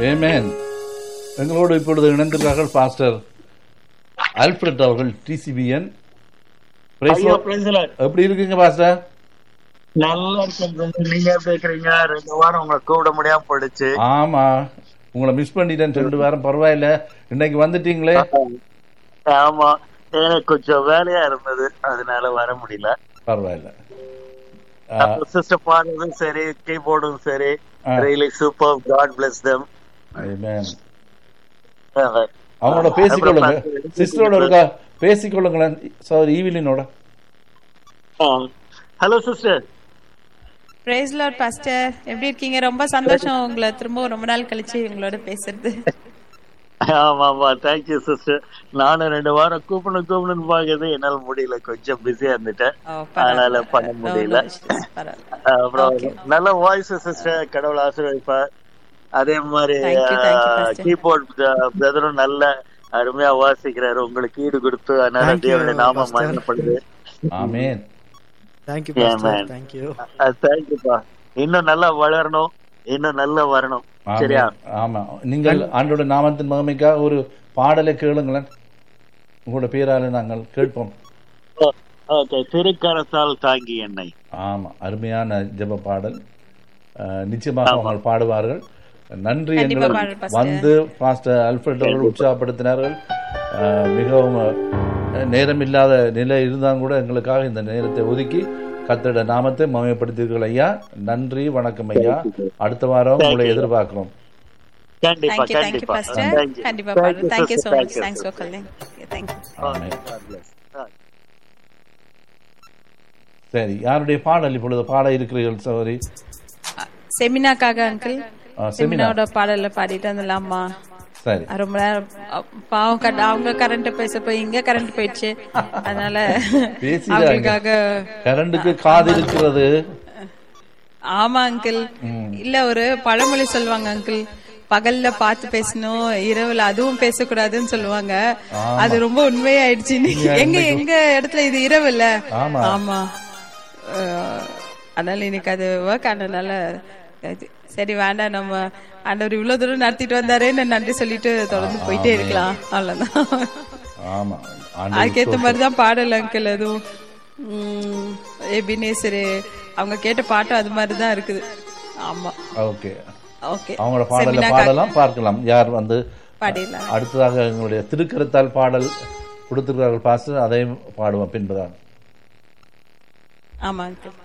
ஏமேன் எங்களோடு இப்பொழுது இணைந்திருக்கிறார்கள் பாஸ்டர் அல்ஃபிரட் அவர்கள் டிசிபிஎன் ஐயோ praise the Lord. எப்படி இருக்கீங்க பாஸ்டர் நல்லா இருக்கேன் brother. நீங்க எப்படி இருக்கிறீங்க ரெண்டு வாரம் உங்களை கூப்பிட முடியாம போயிடுச்சு ஆமா உங்களை மிஸ் பண்ணிட்டேன் ரெண்டு வாரம் பரவாயில்ல இன்னைக்கு வந்துட்டீங்களே ஆமா எனக்கு கொஞ்சம் வேலையா இருந்தது அதனால வர முடியல பரவாயில்ல சிஸ்டர் பாடுறதும் சரி கீபோர்டும் சரி ஆ. Really super God bless them Amen. அவங்களோட பேசிக்கொள்ளுங்க சிஸ்டரோட இருக்கா பேசிக்கொள்ளுங்களேன் சார் ஈவிலினோட hello sister praise Lord pastor எப்படி இருக்கீங்க ரொம்ப சந்தோஷம் உங்களை திரும்ப ரொம்ப நாள் கழிச்சு உங்களோட பேசுறது ஆமா ஆமா தேங்க்யூ சிஸ்டர் நானும் ரெண்டு வாரம் கூப்பிடணும் கூப்பிடணும்னு பாக்குறது என்னால முடியல கொஞ்சம் பிஸியா இருந்துட்டேன் ஓ, அதனால பரவாயில்ல. பண்ண No, no முடியல issues. பரவாயில்ல. அப்புறம் நல்ல வாய்ஸ் சிஸ்டர் கடவுள் ஆசீர்வதிப்பார் அதே மாதிரி Thank you, thank you, Pastor. Keyboard பிரதரும் நல்ல அருமையா வாசிக்கிறாரு உங்களுக்கு ஈடு கொடுத்து அதனால Thank you, தேவனுடைய நாமம் Pastor. மகிமைப்படுது ஆமேன் thank you Yeah, pastor man. Thank you தேங்க்யூப்பா இன்னும் நல்லா வளரணும் இன்னும் நல்லா வரணும் சரியா ஆமென். ஆமா நீங்கள் ஆண்டோட நாமத்தின் மகிமைக்காக ஒரு பாடலை கேளுங்களேன் உங்களோட பேரால நாங்கள் கேட்போம் ஓகே திருக்கரத்தால் தாங்கி என்னை ஆமா அருமையான ஜெப பாடல் அஹ், நிச்சயமாக அவங்க பாடுவார்கள் நன்றி கண்டிப்பா எங்களை பாடல் பாஸ்டர். வந்து பாஸ்டர் அல்ஃபிரட் அவர்கள் உற்சாகப்படுத்தினார்கள் அஹ், மிகவும் அஹ், நேரம் இல்லாத நிலை இருந்தாலும் கூட எங்களுக்காக இந்த நேரத்தை ஒதுக்கி கத்தோட நாமத்தை மகிமைப்படுத்தீர்கள் ஐயா நன்றி வணக்கம் ஐயா அடுத்த வாரம் உங்களை எதிர்பார்க்கிறோம் கண்டிப்பா Thank you, thank you, கண்டிப்பா Pastor. Thank you. கண்டிப்பா Thank பாரு. you, Thank you sister. so much. Thank you, Thanks for sister. calling. Okay, thank you. Amen. God bless. Ah. சரி யாருடைய பாடல் இப்பொழுது பாட இருக்கிறீர்கள் சகோதரி செமினாக்காக அங்கிள் ஆ, செமினா செமினாவோட பாடல பாடிட்டு வந்துடலாமா சரி ரொம்ப நேரம் அ, பாவம் கட்ட அவங்க கரண்ட் பேச போய் இங்க கரண்ட் போயிடுச்சு அதனால பேசிடாங்க. அவங்களுக்காக கரண்டுக்கு காது இருக்கிறது ஆமா அங்கிள் இல்ல ஒரு பழமொழி சொல்லுவாங்க அங்கிள் பகல்ல பார்த்து பேசணும் இரவுல அதுவும் பேசக்கூடாதுன்னு சொல்லுவாங்க அது ரொம்ப உண்மையாயிடுச்சு இன்னைக்கு. எங்க எங்க இடத்துல இது இரவு இல்ல ஆமா. ஆமா அஹ், அதனால இன்னைக்கு அது ஒர்க் ஆனதுனால இது. சரி வேண்டாம் நம்ம ஆண்டவர் இவ்வளவு தூரம் நடத்திட்டு வந்தாரேன்னு நன்றி சொல்லிட்டு தொடர்ந்து போயிட்டே இருக்கலாம் அவ்வளவுதான் ஆமா அதுக்கேத்த மாதிரிதான் பாடல் அங்கிள் அதுவும் உம், எபினேசரு அவங்க கேட்ட பாட்டும் அது மாதிரிதான் இருக்குது ஆமா ஓகே ஓகே அவங்களோட பாடலை செமினா பாடலாம் பார்க்கலாம் யார் வந்து பாடிடலாம் அடுத்ததாக எங்களுடைய திருக்கரத்தால் பாடல் கொடுத்திருக்கிறார்கள் பாஸ்டர் அதையும் பாடுவோம் பின்புதான் ஆமா அங்கிள்